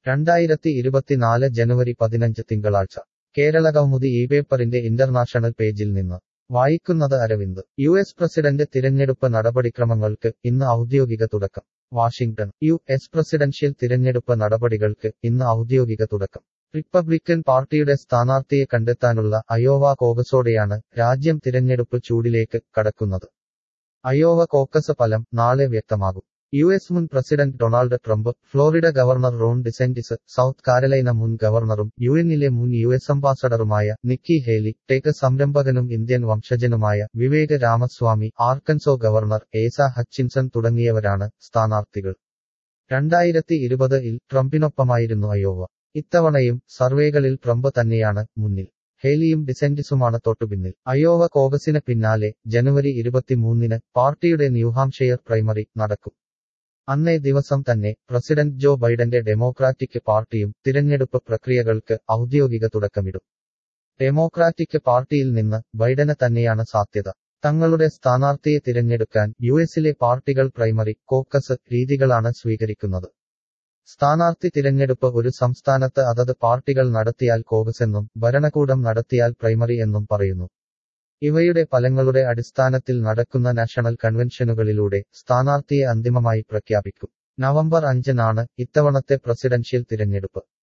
രണ്ടായിരത്തി ഇരുപത്തിനാല് ജനുവരി പതിനഞ്ച് തിങ്കളാഴ്ച കേരളകൗമുദി ഈ പേപ്പറിന്റെ ഇന്റർനാഷണൽ പേജിൽ നിന്ന് വായിക്കുന്നത് അരവിന്ദ് യു എസ് പ്രസിഡന്റ് തിരഞ്ഞെടുപ്പ് നടപടിക്രമങ്ങൾക്ക് ഇന്ന് ഔദ്യോഗിക തുടക്കം വാഷിംഗ്ടൺ യു എസ് പ്രസിഡൻഷ്യൽ തിരഞ്ഞെടുപ്പ് നടപടികൾക്ക് ഇന്ന് ഔദ്യോഗിക തുടക്കം റിപ്പബ്ലിക്കൻ പാർട്ടിയുടെ സ്ഥാനാർത്ഥിയെ കണ്ടെത്താനുള്ള അയോവ കോകസോടെയാണ് രാജ്യം തിരഞ്ഞെടുപ്പ് ചൂടിലേക്ക് കടക്കുന്നത് അയോവ കോക്കസ് ഫലം നാളെ വ്യക്തമാകും യു എസ് മുൻ president Donald Trump Florida governor Ron DeSantis South Carolina മുൻ ഗവർണറും യു എന്നിലെ മുൻ യു എസ് അംബാസഡറുമായ നിക്കി ഹേലി ടേക്ക് സംരംഭകനും ഇന്ത്യൻ വംശജനുമായ Vivek Ramaswamy Arkansas governor Asa Hutchinson തുടങ്ങിയവരാണ് സ്ഥാനാർത്ഥികൾ രണ്ടായിരത്തി ഇരുപതിൽ ട്രംപിനൊപ്പമായിരുന്നു അയോവ ഇത്തവണയും സർവേകളിൽ ട്രംപ് തന്നെയാണ് മുന്നിൽ ഹേലിയും ഡിസെന്റിസുമാണ് തൊട്ടുപിന്നിൽ അയോവ കോകസിന് പിന്നാലെ ജനുവരി ഇരുപത്തിമൂന്നിന് പാർട്ടിയുടെ ന്യൂഹാംഷെയർ പ്രൈമറി നടക്കും അന്നേ ദിവസം തന്നെ പ്രസിഡന്റ് ജോ ബൈഡന്റെ ഡെമോക്രാറ്റിക് പാർട്ടിയും തിരഞ്ഞെടുപ്പ് പ്രക്രിയകൾക്ക് ഔദ്യോഗിക തുടക്കമിടും ഡെമോക്രാറ്റിക് പാർട്ടിയിൽ നിന്ന് ബൈഡന് തന്നെയാണ് സാധ്യത തങ്ങളുടെ സ്ഥാനാർത്ഥിയെ തിരഞ്ഞെടുക്കാൻ യുഎസിലെ പാർട്ടികൾ പ്രൈമറി കോക്കസ് രീതികളാണ് സ്വീകരിക്കുന്നത് സ്ഥാനാർത്ഥി തിരഞ്ഞെടുപ്പ് ഒരു സംസ്ഥാനത്ത് അതത് പാർട്ടികൾ നടത്തിയാൽ കോകസെന്നും ഭരണകൂടം നടത്തിയാൽ പ്രൈമറി എന്നും പറയുന്നു ഇവയുടെ ഫലങ്ങളുടെ അടിസ്ഥാനത്തിൽ നടക്കുന്ന നാഷണൽ കൺവെൻഷനുകളിലൂടെ സ്ഥാനാർത്ഥിയെ അന്തിമമായി പ്രഖ്യാപിക്കും നവംബർ അഞ്ചിനാണ് ഇത്തവണത്തെ പ്രസിഡൻഷ്യൽ തിരഞ്ഞെടുപ്പ്